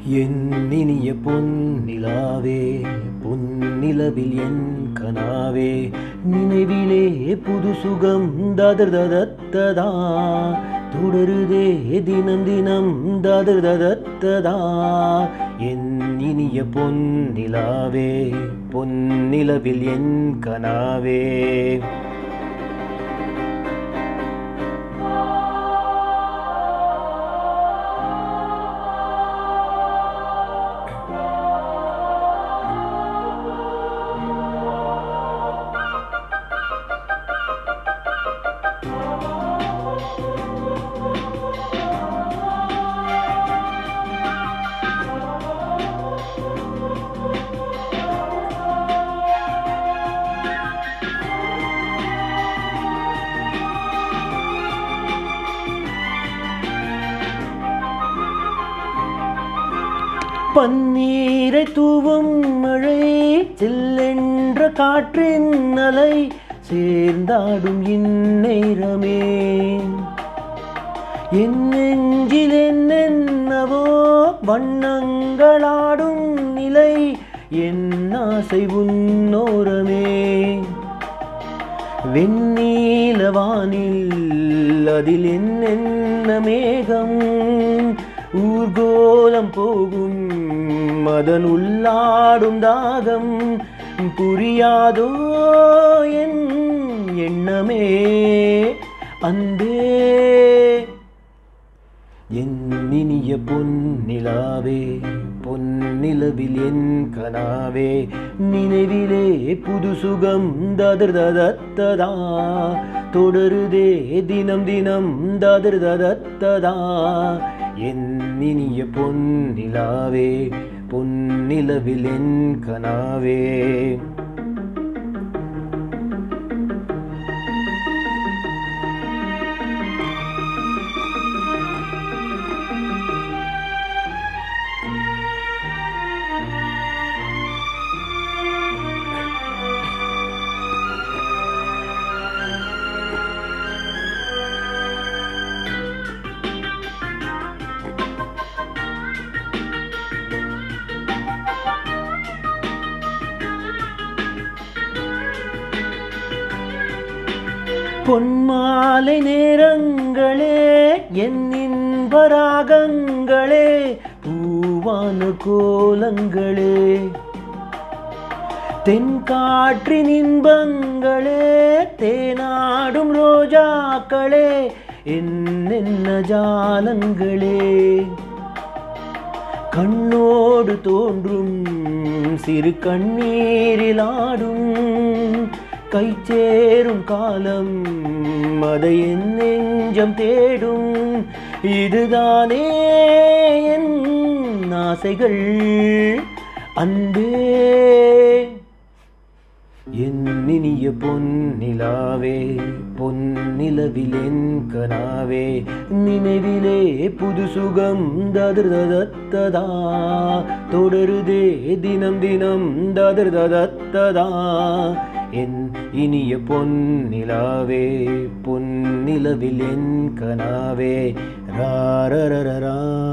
என் இனிய பொன்னிலாவே பொன்னிலவில் என் கனாவே நினைவிலே புது சுகம் ததர் ததத்ததா தொடருதே தினம் தினம் ததர் ததத்ததா என் இனிய பொன்னிலாவே பொன்னிலவில் என் கனாவே பன்னீரை தூவும் மழை சில்லென்ற காற்றின் அலை சேர்ந்தாடும் இந்நேரமே என் நெஞ்சில் என்னென்னவோ வண்ணங்களாடும் நிலை என் ஆசை உன்னோரமே வெண்ணீல வானில் அதில் என்னென்ன மேகம் ஊர்கோலம் போகும் அதன் உள்ளாடும் தாகம் புரியாதோ என் எண்ணமே அன்பே என் இனிய பொன்னிலாவே பொன்னிலவில் என் கனாவே நினைவிலே புது சுகம் ததர் ததத்ததா தொடருதே தினம் தினம் ததர் ததத்ததா என் இனிய பொன்னிலாவே பொன்னிலவில் என் கனாவே பொன்மாலை நேரங்களே என் இன்பராகங்களே பூவான கோலங்களே தென்காற்றின் இன்பங்களே தேனாடும் ரோஜாக்களே என்னென்ன ஜாலங்களே கண்ணோடு தோன்றும் சிறு கண்ணீரில் ஆடும் கை சேரும் காலம் அதை என் நெஞ்சம் தேடும் இதுதானே என் ஆசைகள் அன்பே என் இனிய பொன்னிலாவே பொன்னிலவில் என் கனாவே நினைவிலே புது சுகம் ததர் ததத்ததா தொடருதே தினம் தினம் ததர் ததத்ததா என் இனிய பொன்னிலாவே பொன்னிலவில் என் கனாவே ராரரரா